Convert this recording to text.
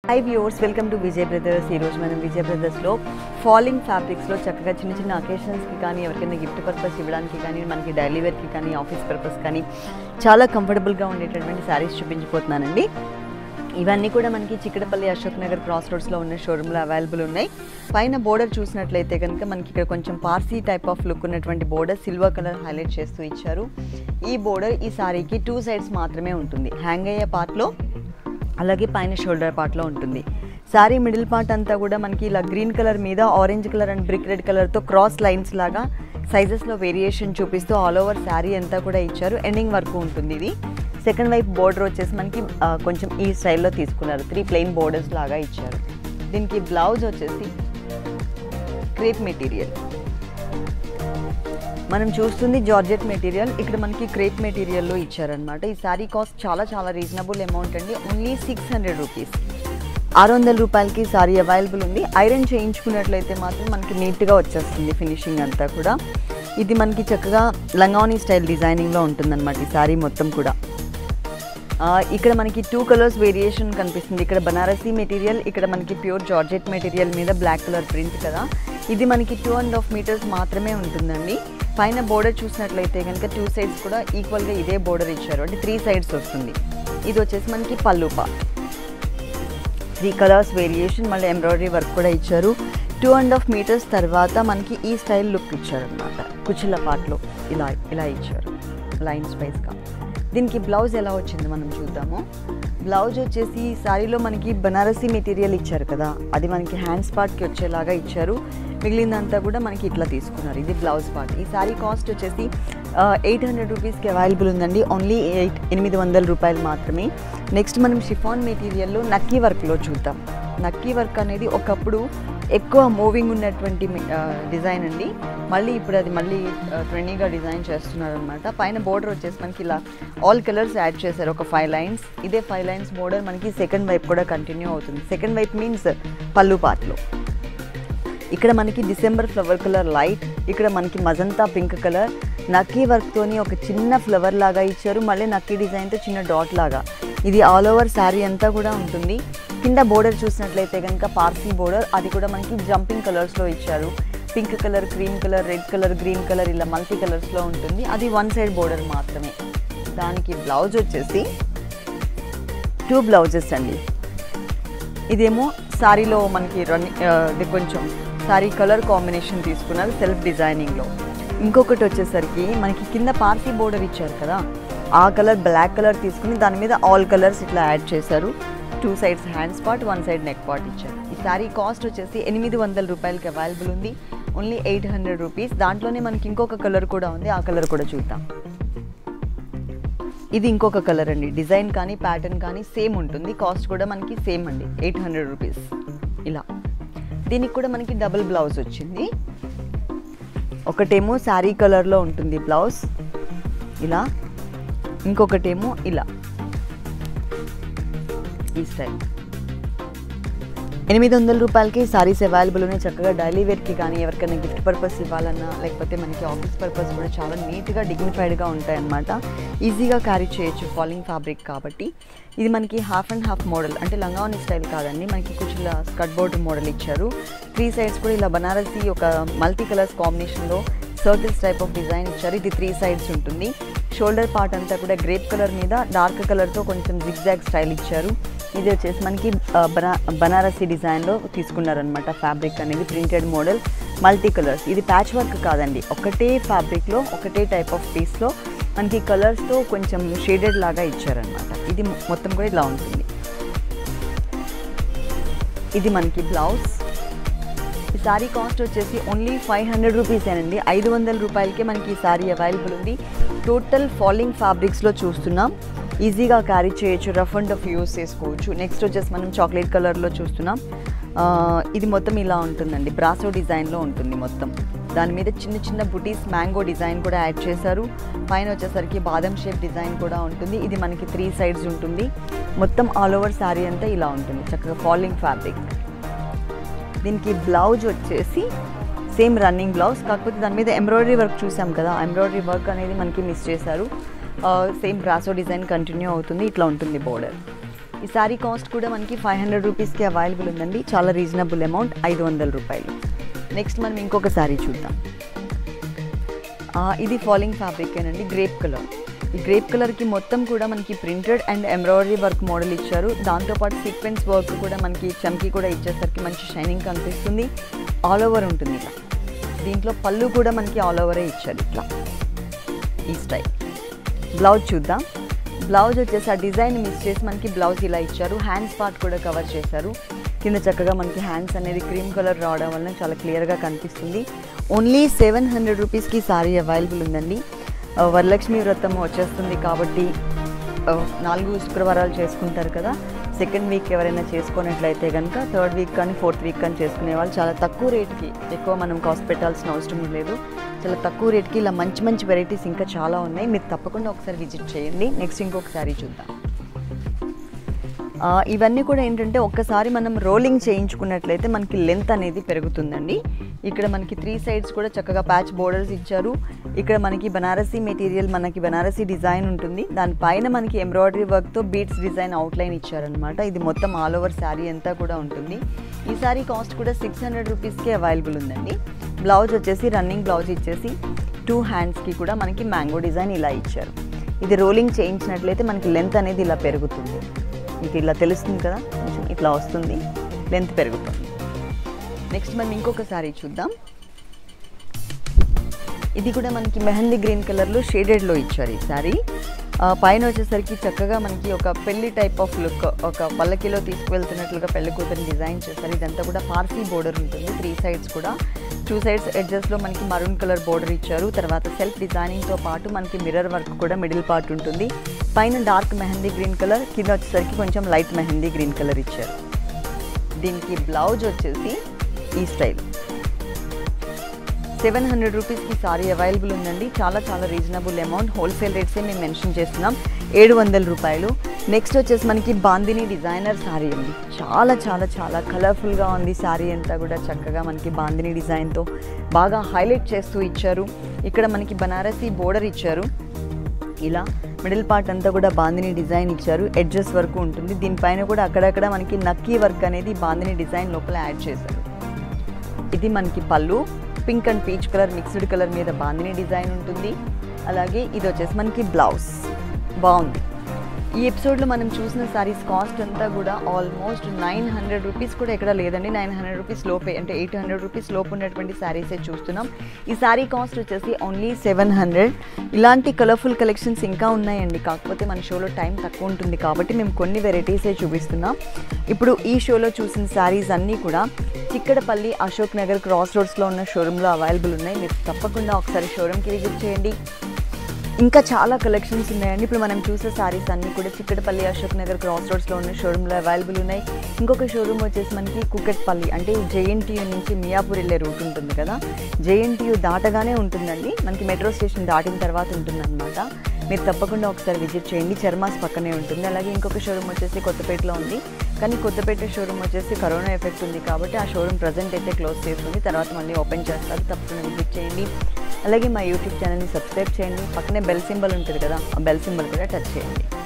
high viewers welcome to Vijay brothers ఈరోజు మనం Vijay బ్రదర్స్లో falling ఫ్యాబ్రిక్స్లో చక్కగా చిన్న చిన్న అకేషన్స్కి కానీ ఎవరికైనా గిఫ్ట్ పర్పస్ ఇవ్వడానికి కానీ మనకి డైలీ వేర్కి కానీ ఆఫీస్ పర్పస్ కానీ చాలా కంఫర్టబుల్గా ఉండేటటువంటి శారీస్ చూపించిపోతున్నానండి ఇవన్నీ కూడా మనకి చిక్కడపల్లి అశోక్ నగర్ క్రాస్ రోడ్స్లో ఉన్న షోరూంలో అవైలబుల్ ఉన్నాయి పైన బోర్డర్ చూసినట్లయితే కనుక మనకి ఇక్కడ కొంచెం పార్సీ టైప్ ఆఫ్ లుక్ ఉన్నటువంటి బోర్డర్ సిల్వర్ కలర్ హైలైట్ చేస్తూ ఇచ్చారు ఈ బోర్డర్ ఈ సారీకి టూ సైడ్స్ మాత్రమే ఉంటుంది హ్యాంగ్ అయ్యే పార్ట్లో అలాగే పైన షోల్డర్ పార్ట్లో ఉంటుంది శారీ మిడిల్ పార్ట్ అంతా కూడా మనకి ఇలా గ్రీన్ కలర్ మీద orange colour and brick red కలర్తో క్రాస్ లైన్స్ లాగా సైజెస్లో వేరియేషన్ చూపిస్తూ ఆల్ ఓవర్ శారీ అంతా కూడా ఇచ్చారు ఎండింగ్ వరకు ఉంటుంది ఇది సెకండ్ వైపు బోర్డర్ వచ్చేసి మనకి ఆ, కొంచెం ఈ స్టైల్లో తీసుకున్నారు త్రీ ప్లెయిన్ బోర్డర్స్ లాగా ఇచ్చారు దీనికి బ్లౌజ్ వచ్చేసి క్రేప్ మెటీరియల్ మనం చూస్తుంది జార్జెట్ మెటీరియల్ ఇక్కడ మనకి క్రేప్ మెటీరియల్లో ఇచ్చారనమాట ఈ శారీ కాస్ట్ చాలా చాలా రీజనబుల్ అమౌంట్ అండి ఓన్లీ సిక్స్ హండ్రెడ్ రూపీస్ ఆరు వందల రూపాయలకి సారీ అవైలబుల్ ఉంది ఐరన్ చేయించుకున్నట్లయితే మాత్రం మనకి నీట్గా వచ్చేస్తుంది ఫినిషింగ్ అంతా కూడా ఇది మనకి చక్కగా లంగావని స్టైల్ డిజైనింగ్లో ఉంటుందన్నమాట ఈ శారీ మొత్తం కూడా ఆ, ఇక్కడ మనకి టూ కలర్స్ వేరియేషన్ కనిపిస్తుంది ఇక్కడ బనారసీ మెటీరియల్ ఇక్కడ మనకి ప్యూర్ జార్జెట్ మెటీరియల్ మీద బ్లాక్ కలర్ ప్రింట్ కదా ఇది మనకి టూ అండ్ హాఫ్ మీటర్స్ మాత్రమే ఉంటుందండి పైన బోర్డర్ చూసినట్లయితే కనుక టూ సైడ్స్ కూడా ఈక్వల్గా ఇదే బోర్డర్ ఇచ్చారు అంటే త్రీ సైడ్స్ వస్తుంది ఇది వచ్చేసి మనకి pallu part three colours variation మళ్ళీ ఎంబ్రాయిడరీ వర్క్ కూడా ఇచ్చారు టూ అండ్ హాఫ్ మీటర్స్ తర్వాత మనకి ఈ స్టైల్ లుక్ ఇచ్చారు అనమాట కుచిల పార్ట్లో ఇలా ఇలా ఇచ్చారు లైన్స్ వైజ్గా దీనికి బ్లౌజ్ ఎలా వచ్చింది మనం చూద్దాము బ్లౌజ్ వచ్చేసి శారీలో మనకి బనారసీ మెటీరియల్ ఇచ్చారు కదా అది మనకి హ్యాండ్స్ పార్ట్కి వచ్చేలాగా ఇచ్చారు మిగిలిందంతా కూడా మనకి ఇట్లా తీసుకున్నారు ఇది బ్లౌజ్ పార్ట్ ఈ శారీ కాస్ట్ వచ్చేసి ఎయిట్ హండ్రెడ్ రూపీస్కి అవైలబుల్ ఉందండి ఓన్లీ ఎయిట్ ఎనిమిది వందల రూపాయలు మాత్రమే నెక్స్ట్ మనం షిఫాన్ మెటీరియల్లో నక్కీ వర్క్లో చూద్దాం నక్కీ వర్క్ అనేది ఒకప్పుడు ఎక్కువ మూవింగ్ ఉన్నటువంటి డిజైన్ అండి మళ్ళీ ఇప్పుడు అది మళ్ళీ ట్రెండీగా డిజైన్ చేస్తున్నారు అనమాట పైన బోర్డర్ వచ్చేసి మనకి ఇలా ఆల్ కలర్స్ యాడ్ చేశారు ఒక ఫైవ్ లైన్స్ ఇదే ఫైవ్ లైన్స్ బోర్డర్ మనకి సెకండ్ వైపు కూడా కంటిన్యూ అవుతుంది సెకండ్ వైపు మీన్స్ పళ్ళు పార్ట్లో ఇక్కడ మనకి డిసెంబర్ ఫ్లవర్ కలర్ లైట్ ఇక్కడ మనకి మజంతా పింక్ కలర్ నక్కీ వర్క్తోని ఒక చిన్న ఫ్లవర్ లాగా ఇచ్చారు మళ్ళీ నక్కీ డిజైన్తో చిన్న డాట్ లాగా ఇది ఆల్ ఓవర్ శారీ అంతా కూడా ఉంటుంది కింద బోర్డర్ చూసినట్లయితే కనుక పార్సీ బోర్డర్ అది కూడా మనకి జంపింగ్ కలర్స్లో ఇచ్చారు pink colour cream colour red colour green colour ఇలా మల్టీ కలర్స్లో ఉంటుంది అది వన్ సైడ్ బోర్డర్ మాత్రమే దానికి బ్లౌజ్ వచ్చేసి టూ బ్లౌజెస్ అండి ఇదేమో శారీలో మనకి రన్నింగ్ ఇది కొంచెం శారీ కలర్ కాంబినేషన్ తీసుకున్నారు సెల్ఫ్ డిజైనింగ్లో ఇంకొకటి వచ్చేసరికి మనకి కింద పార్సీ బోర్డర్ ఇచ్చారు కదా ఆ కలర్ బ్లాక్ కలర్ తీసుకుని దాని మీద ఆల్ కలర్స్ ఇట్లా యాడ్ చేశారు two sides hands part one side neck part ఇచ్చారు ఈ శారీ కాస్ట్ వచ్చేసి ఎనిమిది వందల రూపాయలకి అవైలబుల్ ఉంది ఓన్లీ ఎయిట్ హండ్రెడ్ రూపీస్ దాంట్లోనే మనకి ఇంకొక కలర్ కూడా ఉంది ఆ కలర్ కూడా చూద్దాం ఇది ఇంకొక కలర్ అండి డిజైన్ కానీ ప్యాటర్న్ కానీ సేమ్ ఉంటుంది కాస్ట్ కూడా మనకి సేమ్ అండి ఎయిట్ హండ్రెడ్ రూపీస్ ఇలా దీనికి కూడా మనకి డబుల్ బ్లౌజ్ వచ్చింది ఒకటేమో శారీ కలర్లో ఉంటుంది బ్లౌజ్ ఇలా ఇంకొకటేమో ఇలా ఈ స్టైల్ ఎనిమిది వందల రూపాయలకి సారీస్ అవైలబుల్ ఉన్నాయి చక్కగా డైలీ వేర్కి కానీ ఎవరికైనా గిఫ్ట్ పర్పస్ ఇవ్వాలన్నా లేకపోతే మనకి ఆఫీస్ పర్పస్ కూడా చాలా నీట్గా డిగ్నిఫైడ్గా ఉంటాయన్నమాట ఈజీగా క్యారీ చేయొచ్చు ఫాలింగ్ ఫ్యాబ్రిక్ కాబట్టి ఇది మనకి హాఫ్ అండ్ హాఫ్ మోడల్ అంటే లంగావని స్టైల్ కాదండి మనకి కుచిల స్కట్ బోర్డ్ మోడల్ ఇచ్చారు త్రీ సైడ్స్ కూడా ఇలా బనారసి ఒక మల్టీ కలర్స్ కాంబినేషన్లో సర్కిల్స్ టైప్ ఆఫ్ డిజైన్ ఇచ్చారు ఇది త్రీ సైడ్స్ ఉంటుంది షోల్డర్ పార్ట్ అంతా కూడా గ్రేప్ కలర్ మీద డార్క్ కలర్తో కొంచెం జిగ్జాగ్ స్టైల్ ఇచ్చారు ఇది వచ్చేసి మనకి ఆ, బనా బనారసి డిజైన్లో తీసుకున్నారనమాట ఫ్యాబ్రిక్ అనేది ప్రింటెడ్ మోడల్ మల్టీ కలర్స్ ఇది ప్యాచ్ వర్క్ కాదండి ఒకటే ఫ్యాబ్రిక్లో ఒకటే టైప్ ఆఫ్ పీస్లో మనకి కలర్స్తో కొంచెం షేడెడ్ లాగా ఇచ్చారనమాట ఇది మొత్తం కూడా ఇలా ఉంటుంది ఇది మనకి బ్లౌజ్ ఈ సారీ కాస్ట్ వచ్చేసి ఓన్లీ ఫైవ్ హండ్రెడ్ రూపీసేనండి ఐదు వందల రూపాయలకే మనకి ఈ సారీ అవైలబుల్ ఉంది టోటల్ ఫాలింగ్ ఫ్యాబ్రిక్స్లో చూస్తున్నాం ఈజీగా క్యారీ చేయొచ్చు రఫ్ అండ్ టఫ్ యూస్ చేసుకోవచ్చు నెక్స్ట్ వచ్చేసి మనం చాక్లెట్ కలర్లో చూస్తున్నాం ఆ, ఇది మొత్తం ఇలా ఉంటుందండి బ్రాసో డిజైన్లో ఉంటుంది మొత్తం దాని మీద చిన్న చిన్న బుటీస్ మ్యాంగో డిజైన్ కూడా యాడ్ చేశారు పైన వచ్చేసరికి బాదం షేప్ డిజైన్ కూడా ఉంటుంది ఇది మనకి త్రీ సైడ్స్ ఉంటుంది మొత్తం ఆల్ ఓవర్ శారీ అంతా ఇలా ఉంటుంది చక్కగా ఫాలింగ్ ఫ్యాబ్రిక్ దీనికి బ్లౌజ్ వచ్చేసి సేమ్ రన్నింగ్ బ్లౌజ్ కాకపోతే దాని మీద ఎంబ్రాయిడరీ వర్క్ చూసాం కదా ఎంబ్రాయిడరీ వర్క్ అనేది మనకి మిస్ చేశారు సేమ్ బ్రాసో డిజైన్ కంటిన్యూ అవుతుంది ఇట్లా ఉంటుంది బోర్డర్ ఈ శారీ కాస్ట్ కూడా మనకి ఫైవ్ హండ్రెడ్ రూపీస్కి అవైలబుల్ ఉందండి చాలా రీజనబుల్ అమౌంట్ ఐదు వందల రూపాయలు నెక్స్ట్ మనం ఇంకొక శారీ చూద్దాం ఆ, ఇది ఫాలింగ్ ఫ్యాబ్రిక్ అండి గ్రేప్ కలర్ ఈ గ్రేప్ కలర్కి మొత్తం కూడా మనకి printed and embroidery work model ఇచ్చారు దాంతోపాటు సీక్వెన్స్ వర్క్ కూడా మనకి చమ్కీ కూడా ఇచ్చేసరికి మంచి షైనింగ్ కనిపిస్తుంది ఆల్ ఓవర్ ఉంటుంది ఇలా దీంట్లో పళ్ళు కూడా మనకి ఆల్ ఓవరే ఇచ్చారు ఇట్లా ఈ స్టైల్ బ్లౌజ్ చూద్దాం బ్లౌజ్ వచ్చేసి ఆ డిజైన్ మిస్ చేసి మనకి బ్లౌజ్ ఇలా ఇచ్చారు హ్యాండ్స్ పార్ట్ కూడా కవర్ చేశారు కింద చక్కగా మనకి హ్యాండ్స్ అనేది క్రీమ్ కలర్ రావడం వలన చాలా క్లియర్గా కనిపిస్తుంది ఓన్లీ సెవెన్ హండ్రెడ్ రూపీస్కి సారీ అవైలబుల్ ఉందండి ఆ, వరలక్ష్మి వ్రతం వచ్చేస్తుంది కాబట్టి ఆ, నాలుగు శుక్రవారాలు చేసుకుంటారు కదా సెకండ్ వీక్ ఎవరైనా చేసుకున్నట్లయితే కనుక థర్డ్ వీక్ కానీ ఫోర్త్ వీక్ కానీ చేసుకునే వాళ్ళు చాలా తక్కువ రేట్కి ఎక్కువ మనం కాస్ట్ పెట్టాల్సిన అవసరం లేదు చాలా తక్కువ రేట్కి ఇలా మంచి మంచి వెరైటీస్ ఇంకా చాలా ఉన్నాయి మీరు తప్పకుండా ఒకసారి విజిట్ చేయండి నెక్స్ట్ ఇంకొకసారి చూద్దాం ఆ, ఇవన్నీ కూడా ఏంటంటే ఒక్కసారి మనం రోలింగ్ చేయించుకున్నట్లయితే మనకి లెంత్ అనేది పెరుగుతుందండి ఇక్కడ మనకి త్రీ సైడ్స్ కూడా చక్కగా ప్యాచ్ బోర్డర్స్ ఇచ్చారు ఇక్కడ మనకి బనారసీ మెటీరియల్ మనకి బనారసీ డిజైన్ ఉంటుంది దానిపైన మనకి ఎంబ్రాయిడరీ వర్క్తో బీట్స్ డిజైన్ అవుట్లైన్ ఇచ్చారనమాట ఇది మొత్తం ఆల్ ఓవర్ శారీ అంతా కూడా ఉంటుంది ఈ శారీ కాస్ట్ కూడా సిక్స్ హండ్రెడ్ రూపీస్కి అవైలబుల్ ఉందండి బ్లౌజ్ వచ్చేసి రన్నింగ్ బ్లౌజ్ ఇచ్చేసి టూ హ్యాండ్స్కి కూడా మనకి మ్యాంగో డిజైన్ ఇలా ఇచ్చారు ఇది రోలింగ్ చేయించినట్లయితే మనకి లెంత్ అనేది ఇలా పెరుగుతుంది మీకు ఇలా తెలుస్తుంది కదా కొంచెం ఇట్లా వస్తుంది లెంత్ పెరుగుతుంది నెక్స్ట్ మనం ఇంకొక శారీ చూద్దాం ఇది కూడా మనకి మెహందీ గ్రీన్ కలర్లో షేడెడ్లో ఇచ్చారు ఈ శారీ ఆ, పైన వచ్చేసరికి చక్కగా మనకి ఒక పెళ్లి టైప్ ఆఫ్ లుక్ ఒక పల్లకిలో తీసుకువెళ్తున్నట్లుగా పెళ్లి కూతురు డిజైన్ చేస్తారు ఇదంతా కూడా పార్సీ బోర్డర్ ఉంటుంది త్రీ సైడ్స్ కూడా టూ సైడ్స్ ఎడ్జెస్లో మనకి మరూన్ కలర్ బోర్డర్ ఇచ్చారు తర్వాత సెల్ఫ్ డిజైనింగ్తో పాటు మనకి మిర్రర్ వర్క్ కూడా మిడిల్ పార్ట్ ఉంటుంది పైన డార్క్ మెహందీ గ్రీన్ కలర్ కింద వచ్చేసరికి కొంచెం లైట్ మెహందీ గ్రీన్ కలర్ ఇచ్చారు దీనికి బ్లౌజ్ వచ్చేసి ఈ స్టైల్ సెవెన్ హండ్రెడ్ రూపీస్కి సారీ అవైలబుల్ ఉందండి చాలా చాలా రీజనబుల్ అమౌంట్ హోల్సేల్ రేట్సే మేము మెన్షన్ చేస్తున్నాం ఏడు వందల రూపాయలు నెక్స్ట్ వచ్చేసి మనకి బాందిని డిజైనర్ శారీ ఉంది చాలా చాలా చాలా కలర్ఫుల్గా ఉంది శారీ అంతా కూడా చక్కగా మనకి బాందిని డిజైన్తో బాగా హైలైట్ చేస్తూ ఇచ్చారు ఇక్కడ మనకి బనారసీ బోర్డర్ ఇచ్చారు ఇలా మిడిల్ పార్ట్ అంతా కూడా బాందిని డిజైన్ ఇచ్చారు ఎడ్జెస్ వరకు ఉంటుంది దీనిపైన కూడా అక్కడక్కడ మనకి నక్కీ వర్క్ అనేది బాందిని డిజైన్ లోపల యాడ్ చేశారు ఇది మనకి pallu pink and peach colour mixed colour మీద బాందిని డిజైన్ ఉంటుంది అలాగే ఇది వచ్చేసి మనకి బ్లౌజ్ బాగుంది ఈ ఎపిసోడ్లో మనం చూసిన సారీస్ కాస్ట్ అంతా కూడా ఆల్మోస్ట్ నైన్ హండ్రెడ్ రూపీస్ కూడా ఎక్కడ లేదండి నైన్ హండ్రెడ్ రూపీస్ లోపే అంటే ఎయిట్ హండ్రెడ్ రూపీస్ లోపు ఉన్నటువంటి శారీసే చూస్తున్నాం ఈ శారీ కాస్ట్ వచ్చేసి ఓన్లీ సెవెన్ హండ్రెడ్ ఇలాంటి కలర్ఫుల్ కలెక్షన్స్ ఇంకా ఉన్నాయండి కాకపోతే మన షోలో టైం తక్కువ ఉంటుంది కాబట్టి మేము కొన్ని వెరైటీసే చూపిస్తున్నాం ఇప్పుడు ఈ షోలో చూసిన శారీస్ అన్నీ కూడా చిక్కడపల్లి అశోక్ నగర్ క్రాస్ రోడ్స్లో ఉన్న షోరూంలో అవైలబుల్ ఉన్నాయి మీరు తప్పకుండా ఒకసారి షోరూమ్కి విజిట్ చేయండి ఇంకా చాలా కలెక్షన్స్ ఉన్నాయండి ఇప్పుడు మనం చూసే సారీస్ అన్నీ కూడా చిక్కడపల్లి అశోక్ నగర్ క్రాస్ రోడ్స్లో ఉన్న షోరూంలో అవైలబుల్ ఉన్నాయి ఇంకొక షోరూమ్ వచ్చేసి మనకి కుకెట్పల్లి అంటే జేఎన్టీయూ నుంచి మియాపూర్ వెళ్ళే రూట్ ఉంటుంది కదా జేఎన్టీయూ దాటగానే ఉంటుందండి మనకి మెట్రో స్టేషన్ దాటిన తర్వాత ఉంటుందన్నమాట మీరు తప్పకుండా ఒకసారి విజిట్ చేయండి చర్మాస్ పక్కనే ఉంటుంది అలాగే ఇంకొక షోరూమ్ వచ్చేసి కొత్తపేటలో ఉంది కానీ కొత్తపేట షోరూమ్ వచ్చేసి కరోనా ఎఫెక్ట్ ఉంది కాబట్టి ఆ షోరూమ్ ప్రజెంట్ అయితే క్లోజ్ చేస్తుంది తర్వాత మళ్ళీ ఓపెన్ చేస్తారు తప్పకుండా విజిట్ చేయండి అలాగే మా యూట్యూబ్ ఛానల్ని సబ్స్క్రైబ్ చేయండి పక్కనే బెల్ సింబల్ ఉంటుంది కదా ఆ బెల్ సింబల్ కూడా టచ్ చేయండి